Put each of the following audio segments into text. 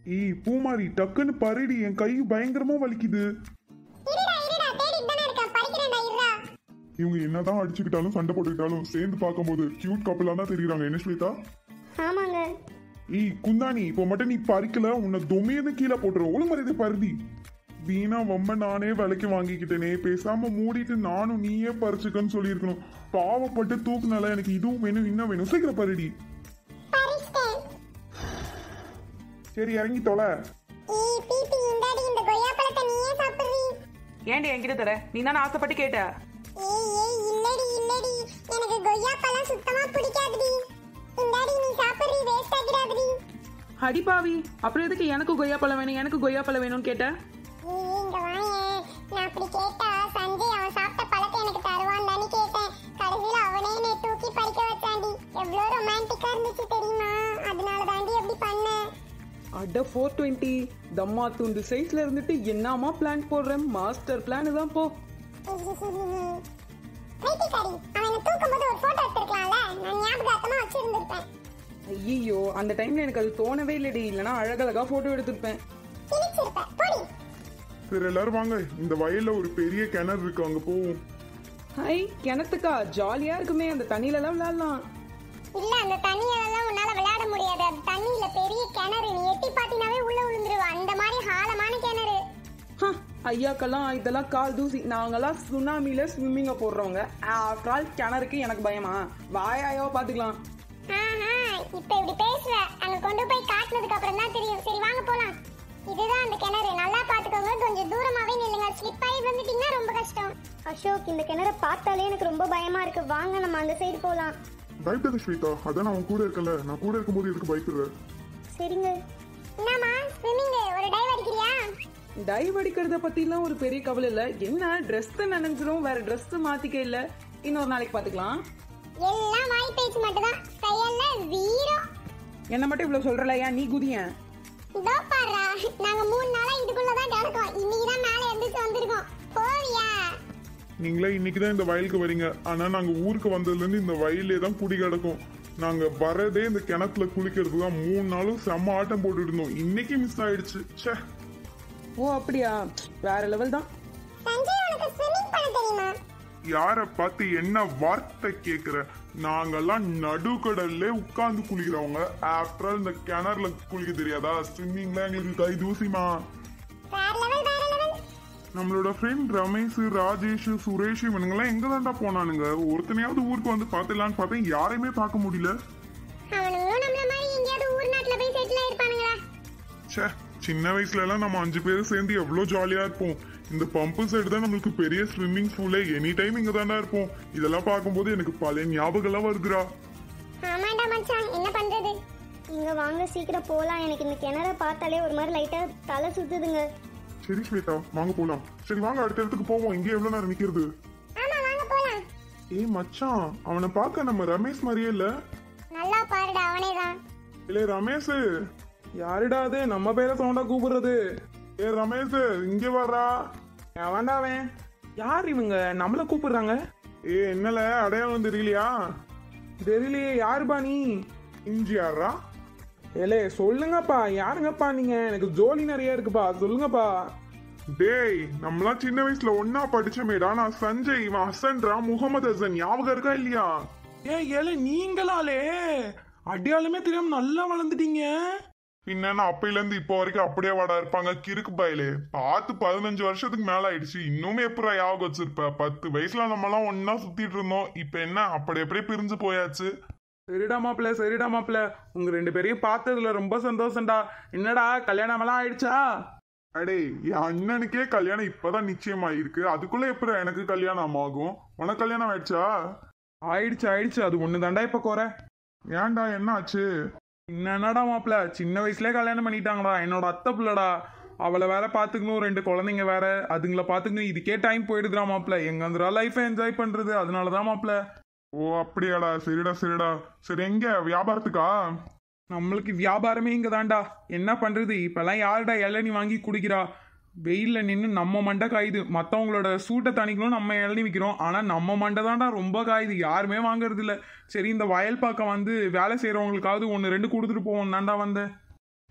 ஏய் பூமாரி டக்குன்னு பறிடி என் கை பயங்கரமா வலிக்குது இருடா இருடா தேடிட்டு தானே இருக்கேன் படிக்கிறேன்டா இருடா இவங்க என்னதான் அடிச்சுக்கிட்டாலும் சண்டை போட்டுக்கிட்டாலும் சேர்ந்து பார்க்கும்போது கியூட் கப்பலா தான் தெரியுறாங்க என்ன ஸ்வேதா ஆமாங்க ஏய் குந்தாணி இப்போ மட்டும் நீ பறிக்கல உன்னை தொமையது கீழே போட்டுரும் ஒழுங்கு மரியாதை பருதி வீணா வம்ப நானே விலைக்கு வாங்கிக்கிட்டேனே பேசாம மூடிட்டு நானும் நீயே பறிச்சுக்கன்னு சொல்லியிருக்கணும் பாவப்பட்டு தூக்குனால எனக்கு இதுவும் வேணும் இன்னும் வேணும் சீக்கிரம் பருடி பறிச்சிட்டேன் சரி இறங்கி தொலை ஏய் பீப்பி இந்தாடி இந்த கொய்யாப்பழத்தை நீயே சாப்பிடுறீ ஏன்டி என்கிட்ட தர நீ தானே ஆசைப்பட்டு கேட்ட ஏய் ஏய் இல்லடி இல்லடி எனக்கு கொய்யாப்பழம் சுத்தமா பிடிக்காதுடி இந்தாடி நீ சாப்பிடுறீ வேஸ்ட் ஆகிடாதடி அடிப்பாவி அப்புறம் எதுக்கு எனக்கு கொய்யாப்பழம் வேணும் எனக்கு கொய்யாப்பழம் வேணும்னு கேட்ட ஏய் இங்க வாயேன் நான் அப்படி கேட்டா சஞ்சய் அவன் சாப்பிட்ட பழத்தை எனக்கு தருவான் தானே கேட்டேன் கடைசியில அவனே என்னை தூக்கி பறிக்க வச்சாண்டி எவ்வளவு ரொமான்டிக்கா இருந்துச்சு தெரியுமா அதனால தாண்டி அப்படி பண்ணேன் அட ஃபோர் டுவெண்ட்டி தம்மா துண்டு சைஸ்ல இருந்துட்டு என்னமா பிளான் போடுறேன் மாஸ்டர் பிளான் தான் போ பைத்தியக்காரி அவன் என்ன தூக்கும்போது ஒரு போட்டோ எடுத்திருக்கலாம்ல நான் ஞாபகார்த்தமா வச்சிருந்திருப்பேன் ஐயோ அந்த டைம்ல எனக்கு அது தோணவே இல்லடி இல்லைன்னா அழகழகா போட்டோ எடுத்திருப்பேன் கிழிச்சிருப்ப போடி சரி எல்லாரும் வாங்க இந்த வயல்ல ஒரு பெரிய கிணறு இருக்கு அங்க போவோம் ஹை கிணத்துக்கா ஜாலியா இருக்குமே அந்த தண்ணியில எல்லாம் விளையாடலாம் இல்ல அந்த தண்ணியெல்லாம் உன்னால விளையாட முடியாது அது தண்ணியில பெரிய கிணறு நீ எட்டி பாத்தினாவே உள்ள விழுந்துருவ அந்த மாதிரி ஆழமான கிணறு ஹ, ஐயாக்கெல்லாம் இதெல்லாம் கால் தூசி நாங்கெல்லாம் சுனாமில ஸ்விம்மிங்க போடுறவங்க ஆஃப்டர் ஆல் கிணறுக்கு எனக்கு பயமா வாயாயோ பாத்துக்கலாம் ஆஹா, இப்ப இப்படி பேசுற அங்க கொண்டு போய் காட்டுனதுக்கு அப்புறம் தான் தெரியும் சரி வாங்க போலாம் இதுதான் அந்த கிணறு நல்லா பாத்துக்கோங்க கொஞ்சம் தூரமாவே நில்லுங்க ஸ்லிப் ஆகி வந்துட்டீங்கன்னா ரொம்ப கஷ்டம் அசோக் இந்த கிணற பார்த்தாலே எனக்கு ரொம்ப பயமா இருக்கு வாங்க நம்ம அந்த சைடு போலாம் பயப்படாத ஸ்வேதா அதான் நான் அவன் கூட இருக்கல நான் கூட இருக்கும்போது எதுக்கு பயப்படுற சரிங்க என்னம்மா ஸ்விம்மிங் ஒரு டைவ் அடிக்கிறியா டைவ் அடிக்கிறத பத்திலாம் ஒரு பெரிய கவலை இல்ல என்ன Dress நினைஞ்சிரும் வேற Dress மாத்திக்க இல்ல இன்னொரு நாளைக்கு பாத்துக்கலாம் எல்லாம் வாய் பேச்சு மட்டும்தான் கையெல்லாம் ஜீரோ என்ன மட்டும் இவ்வளவு சொல்றல ஏன் நீ குதியன் இதோ பாருடா நாங்க மூணு நாளா இதுக்குள்ளதான் கிடக்கோம் இன்னைக்கு தான் மேல எந்திரிச்சு வந்திருக்கோம் போவியா நீங்களே இன்னைக்கு தான் இந்த வயலுக்கு வரீங்க ஆனா நாங்க ஊருக்கு வந்ததுல இருந்து இந்த வயலே தான் குடி கிடக்கும் நாங்க வரதே இந்த கிணத்துல குளிக்கிறதுக்கு தான் மூணு நாளும் செம்ம ஆட்டம் போட்டுட்டு இருந்தோம் இன்னைக்கு மிஸ் ஆயிடுச்சு ச்சே ஓ அப்படியா வேற லெவல் தான் சஞ்சய் உனக்கு ஸ்விம்மிங் பண்ண தெரியுமா யார பார்த்து என்ன வார்த்தை கேக்குற நாங்கெல்லாம் நடுக்கடல்ல உட்கார்ந்து குளிக்கிறவங்க ஆஃப்டர் ஆல் இந்த கிணறுல குளிக்க தெரியாதா ஸ்விம்மிங்ல எங்களுக்கு கை தூசிமா வேற லெவல் வேற லெவல் நம்மளோட ஃப்ரெண்ட் ரமேஷ் ராஜேஷ் சுரேஷ் இவனுங்கெல்லாம் எங்க தாண்டா போனானுங்க ஒருத்தனையாவது ஊருக்கு வந்து பாத்துலான்னு பார்த்தேன் யாரையுமே பார்க்க முடியல அவனுங்களும் நம்மள மாதிரி எங்கேயாவது ஊர் நாட்டுல போய் செட்டில் ஆயிருப்பானுங்களா ச்சே சின்ன வயசுல எல்லாம் நம்ம அஞ்சு பேரும் சேர்ந்து எவ்வளவு ஜாலியா இருப்போம் இந்த பம்பு சைடு தான் நம்மளுக்கு பெரிய ஸ்விம்மிங் பூலே எனி டைம் இங்க தாண்டா இருப்போம் இதெல்லாம் பார்க்கும்போது எனக்கு பழைய ஞாபகம் எல்லாம் வருதுடா ஆமாண்டா மச்சான் என்ன பண்றது இங்க வாங்க சீக்கிரம் போலாம் எனக்கு இந்த கிணற பார்த்தாலே ஒரு மாதிரி லைட்டா தலை சுத்துதுங்க சரி ஸ்வேதா வாங்க போலாம் சரி வாங்க அடுத்த இடத்துக்கு போவோம் இங்கே எவ்வளவு நேரம் நிக்கிறது ஆமா வாங்க போலாம் ஏய் மச்சான் அவனை பார்க்க நம்ம ரமேஷ் மாதிரியே இல்ல நல்லா பாருடா அவனேதான் இல்ல ரமேஷ் யாருடா அது நம்ம பேரை சவுண்டா கூப்பிடுறது ஏ ரமேஷ் இங்க வர்றா வேண்டாவேன் யார் இவங்க நம்மள கூப்பிடுறாங்க ஏ என்னல அடையாளம் தெரியலையா தெரியலையே யாருப்பா நீ இஞ்சியாரா ஏலே சொல்லுங்கப்பா யாருங்கப்பா நீங்க எனக்கு ஜோலி நிறைய இருக்குப்பா சொல்லுங்கப்பா டேய் நம்மளாம் சின்ன வயசுல ஒன்னா படிச்சமேடா நான் சஞ்சய் இவன் ஹசன்ரா முகமது ஹசன் ஞாபகம் இருக்கா இல்லையா ஏ ஏலே நீங்களாலே அடையாளமே தெரியாம நல்லா வளர்ந்துட்டீங்க பின்ன நான் அப்பையில இருந்து இப்போ வரைக்கும் அப்படியே வாடா இருப்பாங்க கிறுக்கு பயலே பார்த்து பதினஞ்சு வருஷத்துக்கு மேல ஆயிடுச்சு இன்னுமே எப்படா ஞாபகம் வச்சிருப்ப பத்து வயசுல நம்ம எல்லாம் ஒன்னா சுத்திட்டு இருந்தோம் இப்ப என்ன அப்படி அப்படியே பிரிஞ்சு போயாச்சு சரிடா மாப்பிள்ள சரிடா மாப்பிள்ள உங்க ரெண்டு பேரையும் பார்த்ததுல ரொம்ப சந்தோஷம்டா என்னடா கல்யாணம் எல்லாம் ஆயிடுச்சா அடே என் அண்ணனுக்கே கல்யாணம் இப்பதான் நிச்சயமாயிருக்கு அதுக்குள்ள எப்படி எனக்கு கல்யாணம் ஆகும் உனக்கு கல்யாணம் ஆயிடுச்சா ஆயிடுச்சு ஆயிடுச்சு அது ஒண்ணு தாண்டா இப்ப குறை ஏன்டா என்ன ஆச்சு என்னடா மாப்பிள்ள சின்ன வயசுலயே கல்யாணம் பண்ணிட்டாங்கடா என்னோட அத்தை பிள்ளடா அவளை வேற பாத்துக்கணும் ரெண்டு குழந்தைங்க வேற அதுங்களை பாத்துக்கணும் இதுக்கே டைம் போயிடுதுடா மாப்பிள்ள எங்க வந்துடா லைஃபை என்ஜாய் பண்றது அதனாலதான் மாப்பிள்ள ஓ அப்படியாடா சரிடா சரிடா சரி எங்க வியாபாரத்துக்கா நம்மளுக்கு வியாபாரமே இங்க தான்டா என்ன பண்றது இப்பெல்லாம் யாருடா இளநி வாங்கி குடிக்கிறா வெயில்ல நின்று நம்ம மண்டை காயுது மற்றவங்களோட சூட்டை தணிக்கணும் நம்ம இளநி விற்கிறோம் ஆனால் நம்ம மண்டை தான்டா ரொம்ப காயுது யாருமே வாங்குறது இல்ல சரி இந்த வயல் பக்கம் வந்து வேலை செய்கிறவங்களுக்காவது ஒன்று ரெண்டு கொடுத்துட்டு போவோம் தான்டா வந்தேன்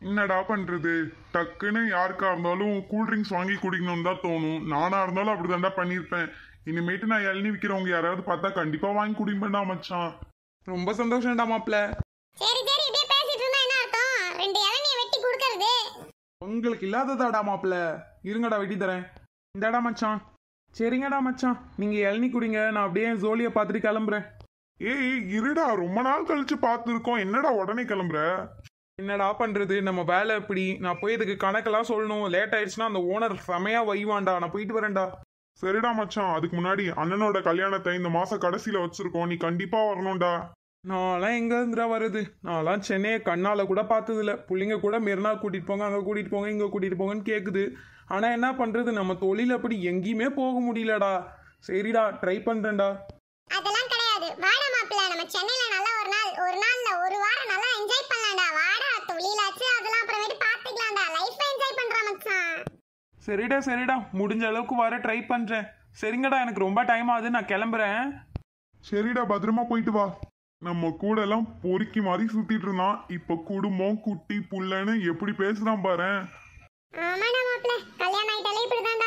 என்னடா பண்றது டக்குன்னு யாருக்கா இருந்தாலும் கூல் ட்ரிங்க்ஸ் வாங்கி குடிக்கணும்னு தான் தோணும் நானா இருந்தாலும் அப்படிதான்டா பண்ணியிருப்பேன் இனிமேட்டு நான் இளநீ விற்கிறவங்க யாராவது பார்த்தா கண்டிப்பா வாங்கி குடிப்பேன்டா மச்சான் ரொம்ப சந்தோஷம்டா மாப்பிள்ள சரி சரி இப்படியே பேசிட்டு இருந்தா என்ன அர்த்தம் ரெண்டு இளநியை வெட்டி கொடுக்கறது உங்களுக்கு இல்லாததாடா மாப்பிள்ள இருங்கடா வெட்டி தரேன் இந்தாடா மச்சான் சரிங்கடா மச்சான் நீங்க இளநீ குடிங்க நான் அப்படியே என் ஜோலியை பார்த்துட்டு கிளம்புறேன் ஏய் இருடா ரொம்ப நாள் கழிச்சு பார்த்துருக்கோம் என்னடா உடனே கிளம்புற என்னடா பண்றது நம்ம வேலை எப்படி நான் போய் இதுக்கு கணக்கெல்லாம் சொல்லணும் லேட் ஆயிடுச்சுன்னா அந்த ஓனர் செமையா வைவான்டா நான் போயிட்டு வரேன்டா சரிடா மச்சான் அதுக்கு முன்னாடி அண்ணனோட கல்யாணத்தை இந்த மாச கடைசியில வச்சிருக்கோம் நீ கண்டிப்பா வரணும்டா நான்லாம் எங்க இருந்துடா வருது நான்லாம் சென்னையை கண்ணால கூட பார்த்ததில்ல புள்ளைங்க கூட மெரினா கூட்டிட்டு போங்க அங்க கூட்டிட்டு போங்க இங்க கூட்டிட்டு போங்கன்னு கேக்குது ஆனா என்ன பண்றது நம்ம தொழில் அப்படி எங்கேயுமே போக முடியலடா சரிடா ட்ரை பண்றேன்டா அதெல்லாம் கிடையாது வாடா மாப்பிள்ள நம்ம சென்னையில நல்லா ஒரு நாள் ஒரு நாள்ல ஒரு வாரம் நல்லா என்ஜாய் பண்ணலாம்டா வாடா தொழிலாச்சு அதெல்லாம் அப்புறமேட்டு பாத்துக்கலாம்டா லைஃப் என்ஜாய் பண்றா மச்சான் சரிடா சரிடா முடிஞ்ச அளவுக்கு வர ட்ரை பண்றேன் சரிங்கடா எனக்கு ரொம்ப டைம் ஆகுது நான் கிளம்புறேன் சரிடா பத்திரமா போயிட்டு வா நம்ம கூட எல்லாம் பொறுக்கி மாதிரி சுத்திட்டு இருந்தான் இப்ப குடும்பம் குட்டி புள்ளன்னு எப்படி பேசுறான் பாரேன் ஆமாடா மாப்பிள்ள கல்யாணம் ஆயிட்டாலே இப்படிதான்டா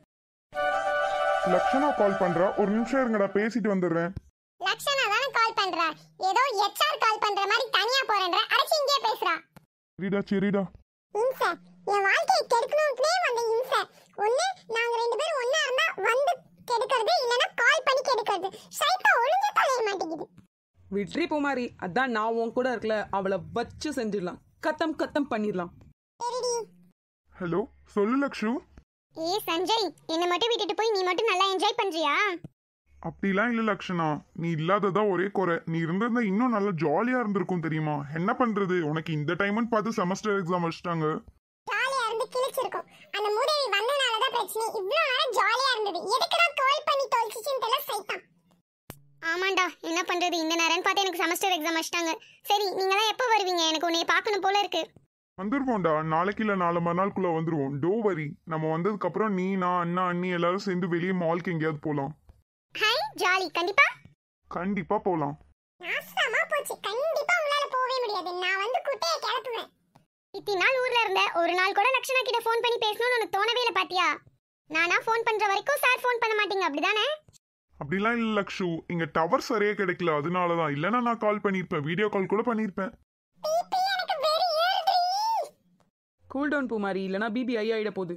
லக்ஷனா கால் பண்றா ஒரு நிமிஷம் இருங்கடா பேசிட்டு வந்துடுறேன் லக்ஷனா தானே கால் பண்றா ஏதோ ஹெச்ஆர் கால் பண்ற மாதிரி தனியா போறேன்ற அரைச்சு இங்கே பேசுறா சரிடா சரிடா இம்சை என் வாழ்க்கையை கெடுக்கணும்னே வந்த இம்சை ஒண்ணு நாங்க ரெண்டு பேரும் ஒண்ணா இருந்தா வந்து கெடுக்கிறது இல்லனா கால் பண்ணி கெடுக்கிறது சைக்கோ ஒழுங்கா தொலைய மாட்டேங்குது விட்ரி பூமாரி அதான் நான் உன் கூட இருக்கல அவளை வச்சு செஞ்சிடலாம் கத்தம் கத்தம் பண்ணிடலாம் சரிடி ஹலோ சொல்லு லக்ஷு ஏ சஞ்சய் என்ன மட்டும் விட்டுட்டு போய் நீ மட்டும் நல்லா என்ஜாய் பண்றியா அப்படிலாம் இல்ல லக்ஷனா நீ இல்லாததா ஒரே குறை நீ இருந்திருந்தா இன்னும் நல்லா ஜாலியா இருந்திருக்கும் தெரியுமா என்ன பண்றது உனக்கு இந்த டைம்னு பார்த்து செமஸ்டர் எக்ஸாம் வச்சுட்டாங்க ஜாலியா இருந்து கிழிச்சிருக்கும் அந்த மூதேவி வந்தனால தான் பிரச்சனை இவ்ளோ நேரம் ஜாலியா இருந்தது எதுக்குடா கால் பண்ணி தொலைச்சிச்சுன்னு தெரியல சைத்தான் ஆமாண்டா என்ன பண்றது இந்த நேரம்னு பார்த்து எனக்கு செமஸ்டர் எக்ஸாம் வச்சிட்டாங்க சரி நீங்களாம் எப்போ வருவீங்க எனக்கு உன்னைய பார்க்கணும் போல இருக்கு வந்துருவோம்டா நாளைக்கு இல்ல நாலு மறுநாளுக்குள்ள வந்துருவோம் டோ வரி நம்ம வந்ததுக்கு அப்புறம் நீ நான் அண்ணா அண்ணி எல்லாரும் சேர்ந்து வெளியே மால்க்கு எங்கேயாவது போலாம் ஹாய் ஜாலி கண்டிப்பா கண்டிப்பா போலாம் நாசமா போச்சு கண்டிப்பா உங்களால போகவே முடியாது நான் வந்து குட்டையை கிளப்புவேன் இத்தனை நாள் ஊர்ல இருந்த ஒரு நாள் கூட லக்ஷனா கிட்ட ஃபோன் பண்ணி பேசணும்னு உனக்கு தோணவே இல்லை பாத்தியா நானா ஃபோன் பண்ற வரைக்கும் சார் ஃபோன் பண்ண மாட்டீங்க அப்படிதானே அப்படிலாம் இல்ல லக்ஷு இங்க டவர் சரியா கிடைக்கல அதனாலதான் இல்லைன்னா நான் கால் பண்ணிருப்பேன் வீடியோ கால் கூட பண்ணிருப்பேன் பிபி எனக்கு வெறி ஏறுதுடி கூல் டவுன் பூமாரி இல்லனா பிபி ஐ ஆயிட போகுது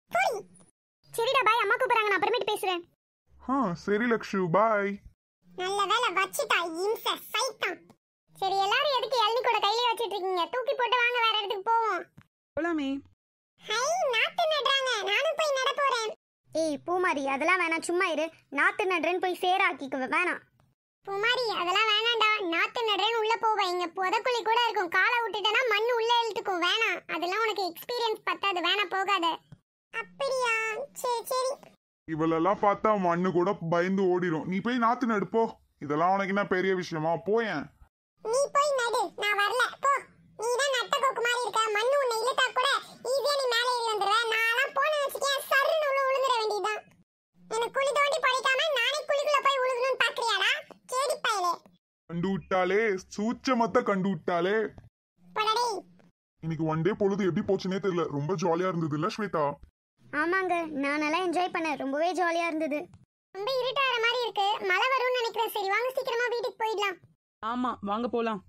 சரிடா பாய் அம்மா கூப்பிடுறாங்க நான் அப்புறமேட்டு பேசுறேன் ஆ சரி லக்ஷு பாய் நல்ல வேலை வச்சிட்டா இம்ச சைத்தான் சரி எல்லாரும் எதுக்கு இளநீ கூட கையிலே வச்சிட்டு இருக்கீங்க தூக்கி போட்டு வாங்க வேற இடத்துக்கு போவோம் போலாமே ஹை நாத்து நடுறாங்க நானும் போய் நட போறேன் ஏய் பூமாரி அதெல்லாம் வேணாம் சும்மா இரு நாத்து நடுறேன்னு போய் சேராக்கிக்க வேணாம் குமாரி அதெல்லாம் வேணாம்டா நாத்து நடுறேன்னு உள்ள போவேன் இங்க புதக்குழி கூட இருக்கும் காலை விட்டுட்டேன்னா மண்ணு உள்ள இழுத்துக்கும் வேணாம் அதெல்லாம் உனக்கு எக்ஸ்பீரியன்ஸ் பத்தாது வேணாம் போகாத அப்படியா சரி சரி இவளெல்லாம் பார்த்தா மண்ணு கூட பயந்து ஓடிடும் நீ போய் நாத்து நடுப்போ இதெல்லாம் உனக்கு என்ன பெரிய விஷயமா போயேன் நீ போய் நடு நான் வரல போ நீ தான் நட்ட கொக்கு மாதிரி இருக்க மண்ணு உன்னை இழுத்தா கூட ஈஸியா நீ மேலே ஏறி வந்துடுவ நான்லாம் போன வச்சுக்கேன் சருன்னு உள்ள விழுந்துட வேண்டியதுதான் எனக்கு குழி தோண்டி படிக்காம நானே குழிக்குள்ள போய் விழுகணும்னு பாக்குறியாடா கேடி பயலே கண்டு விட்டாலே சூச்சமத்த கண்டு விட்டாலே போடடே இன்னைக்கு ஒன் டே பொழுது எப்படி போச்சுனே தெரியல ரொம்ப ஜாலியா இருந்தது இல்ல ஸ்வேதா ஆமாங்க நான் நல்லா என்ஜாய் பண்ணேன் ரொம்பவே ஜாலியாக இருந்தது ரொம்ப இருட்டாற மாதிரி இருக்கு மழை வரும்னு நினைக்கிறேன் சரி வாங்க சீக்கிரமா வீட்டுக்கு போயிடலாம் ஆமா வாங்க போலாம்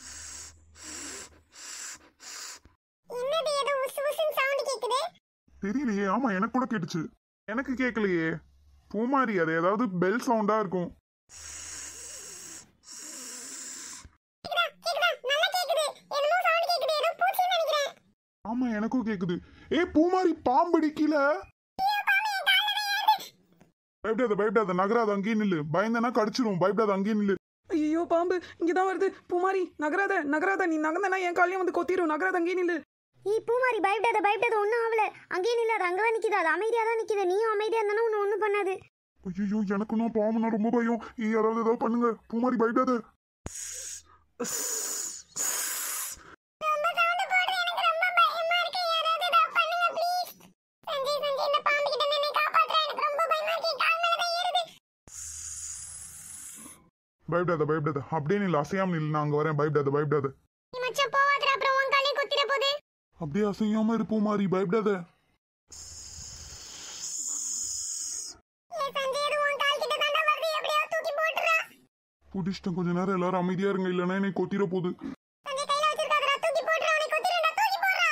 என்னது ஏதோ உசு உசுன்னு சவுண்ட் கேக்குது தெரியலையே ஆமா எனக்கு கூட கேட்டுச்சு எனக்கு கேட்கலையே பூமாரி அது ஏதாவது பெல் சவுண்டா இருக்கும் கேக்குதா கேக்குதா நல்லா கேக்குது என்னமோ சவுண்ட் கேக்குது ஏதோ பூச்சின்னு நினைக்கிறேன் ஆமா எனக்கும் கேக்குது ஏ பூமாரி பாம்படி கீழே பயப்படாத பயப்படாத நகராத அங்கேயே நில்லு பயந்தனா கடிச்சிரும் பயப்படாத அங்கேயே நில்லு ஐயோ பாம்பு இங்கதான் வருது பூமாரி நகராத நகராத நீ நகர்ந்தனா என் காலையும் வந்து கொத்திரும் நகராத அங்கேயே நில்லு ஏய் பூமாரி பயப்படாத பயப்படாத ஒன்றும் ஆகல அங்கேயே நில்ல அது அங்கே தான் நிற்கிது அது அமைதியாக தான் நிற்கிது நீயும் அமைதியாக இருந்தாலும் ஒன்று ஒன்றும் பண்ணாது ஐயோ எனக்குன்னா பாம்புனா ரொம்ப பயம் ஏ யாராவது ஏதாவது பண்ணுங்க பூமாரி பயப்படாத ரொம்ப சவுண்ட் போடுது எனக்கு ரொம்ப பயமா இருக்கு யாராவது ஏதாவது பண்ணுங்க ப்ளீஸ் சஞ்சய் சஞ்சய் இந்த பாம்பு கிட்ட இருந்து என்னை காப்பாத்துற எனக்கு ரொம்ப பயமா இருக்கு கால் மேல தான் ஏறுது பயப்படாத பயப்படாத அப்படியே நில்லு அசையாம நில்லு நான் அங்க வரேன் பயப்படாத பயப்படாத நீ மச்சான் போவாதடா அப்புறம் உன் காலே குத்திர போகுது அப்படியே அசையாம இருப்போம் மாதிரி பயப்படாத ஏ சஞ்சய் அது உன் கால் கிட்ட தாண்டா வருது எப்படியாவது தூக்கி போட்டுறா புடிச்சிட்டேன் கொஞ்ச நேரம் எல்லாரும் அமைதியா இருங்க இல்லைன்னா என்னை கொத்திர போகுது சஞ்சய் கையில வச்சிருக்காதடா தூக்கி போட்டுறா உனக்கு கொத்திரண்டா தூக்கி போடுறா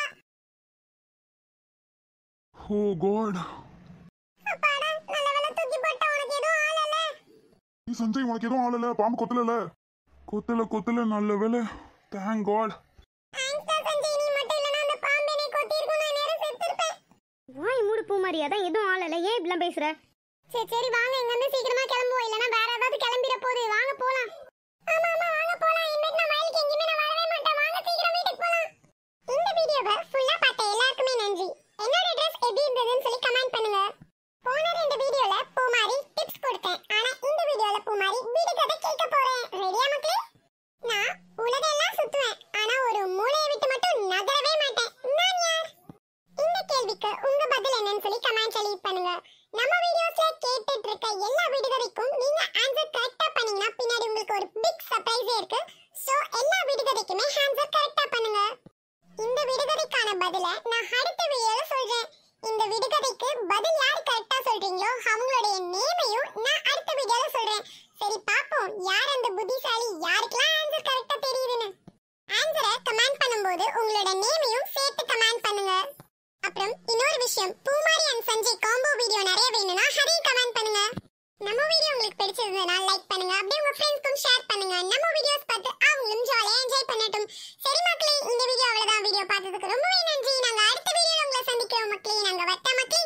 ஓ காட் அப்பாடா நல்ல வேளை தூக்கி போட்டா உனக்கு எதுவும் ஆளல நீ சஞ்சய் உனக்கு எதுவும் ஆளல பாம்பு கொத்தல கொத்தல கொத்தல நல்ல வேலை தேங்க் காட் தேங்க்ஸ்டா சஞ்சய் நீ மட்டும் இல்லனா அந்த பாம்பு என்னை கொத்தி இருக்கும் நான் நேரா செத்துருப்பேன் வாய் மூடு பூமாரி அதான் எதுவும் ஆளல ஏன் இப்படிலாம் பேசுற சரி சரி வாங்க இங்க இருந்து சீக்கிரமா கிளம்புவோம் இல்லனா வேற ஏதாவது கிளம்பிட போகுது வாங்க போலாம் ஆமா ஆமா வாங்க போலாம் இனிமேட்டு நான் வயலுக்கு எங்கேயுமே நான் வரவே மாட்டேன் வாங்க சீக்கிரம் வீட்டுக்கு போலாம் இந்த வீடியோவை ஃபுல்லா பார்த்த எல்லாருக்குமே நன்றி என்னோட ட்ரெஸ் எப்படி இருந்ததுன்னு சொல்லி கமெண்ட் பண்ணுங்க போன ரெண்டு வீடியோல பூமாரி டிப்ஸ் கொடுத்தேன் ஆனா இந்த வீடியோல பூமாரி வீடு கதை கேட்க போறேன் ரெடியா மக்களே நான் உலகெல்லாம் சுத்துவேன் ஆனா ஒரு மூலையை விட்டு மட்டும் நகரவே மாட்டேன் நான் யார் இந்த கேள்விக்கு உங்க பதில் என்னன்னு சொல்லி கமெண்ட்ல லீவ் பண்ணுங்க நம்ம வீடியோஸ்ல கேட்டுட்டு இருக்க எல்லா விடுகதைக்கும் நீங்க ஆன்சர் கரெக்டா பண்ணீங்கன்னா பின்னாடி உங்களுக்கு ஒரு பிக் சர்ப்ரைஸ் இருக்கு சோ எல்லா விடுகதைக்குமே ஆன்சர் கரெக்டா பண்ணுங்க இந்த விடுகதைக்கான பதில நான் அடுத்த வீடியோல சொல்றேன் இந்த விடுகதைக்கு பதில் யார் கரெக்டா சொல்றீங்களோ அவங்களுடைய நேமையும் நான் அடுத்த வீடியோல சொல்றேன் சரி பாப்போம் யார் அந்த புத்திசாலி யாருக்கெல்லாம் ஆன்சர் கரெக்டா தெரியுதுன்னு ஆன்சரை கமெண்ட் பண்ணும்போது உங்களோட நேமையும் சேர்த்து கமெண்ட் பண்ணுங்க அப்புறம் இன்னொரு விஷயம் Poomari and Sanjay combo video நிறைய வேணும்னா அதையும் கமெண்ட் பண்ணுங்க நம்ம வீடியோ உங்களுக்கு பிடிச்சிருந்ததுனா லைக் பண்ணுங்க அப்படியே உங்க ஃப்ரெண்ட்ஸ்க்கும் ஷேர் பண்ணுங்க நம்ம வீடியோஸ் பார்த்து அவங்களும் ஜாலியா என்ஜாய் பண்ணட்டும் சரி மக்களே இந்த வீடியோ அவ்வளவுதான் வீடியோ பார்த்ததுக்கு ரொம்பவே நன்றி நாங்க அடுத்த வீடியோல உங்களை சந்திக்கிறோம் மக்களே நாங்க வட்ட மக்களே